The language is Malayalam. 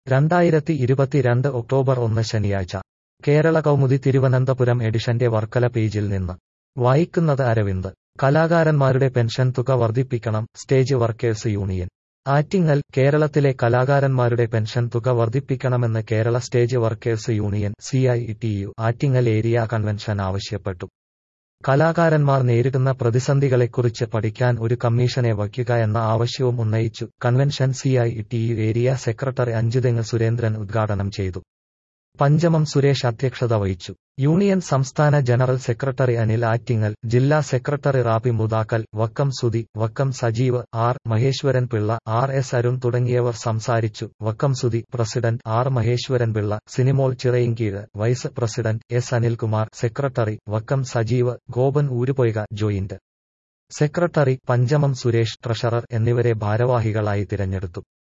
രണ്ടായിരത്തി ഇരുപത്തിരണ്ട് ഒക്ടോബർ ഒന്ന് ശനിയാഴ്ച കേരള കൗമുദി തിരുവനന്തപുരം എഡിഷന്റെ വർക്കല പേജിൽ നിന്ന് വായിക്കുന്നത് അരവിന്ദ് കലാകാരന്മാരുടെ പെൻഷൻ തുക വർദ്ധിപ്പിക്കണം സ്റ്റേജ് വർക്കേഴ്സ് യൂണിയൻ ആറ്റിങ്ങൽ കേരളത്തിലെ കലാകാരന്മാരുടെ പെൻഷൻ തുക വർദ്ധിപ്പിക്കണമെന്ന് Kerala stage workers union CITU Attingal area convention ആവശ്യപ്പെട്ടു കലാകാരന്മാർ നേരിടുന്ന പ്രതിസന്ധികളെക്കുറിച്ച് പഠിക്കാൻ ഒരു കമ്മീഷനെ വയ്ക്കുക എന്ന ആവശ്യവും ഉന്നയിച്ചു convention CITU area secretary Anchuthengu Surendran ഉദ്ഘാടനം ചെയ്തു പഞ്ചമം സുരേഷ് അധ്യക്ഷത വഹിച്ചു യൂണിയൻ സംസ്ഥാന ജനറൽ സെക്രട്ടറി അനിൽ ആറ്റിങ്ങൽ ജില്ലാ secretary Rabi Muthakkal Vakkom Suthi Vakkom Sajeev R Maheswaran Pillai R S Arun തുടങ്ങിയവർ സംസാരിച്ചു Vakkom Suthi president R Maheswaran Pillai Sinimol Chirayinkeezhu vice president S Anilkumar secretary Vakkom Sajeev Gopan Oorupoyka joint secretary Panchamam Suresh treasurer എന്നിവരെ ഭാരവാഹികളായി തിരഞ്ഞെടുത്തു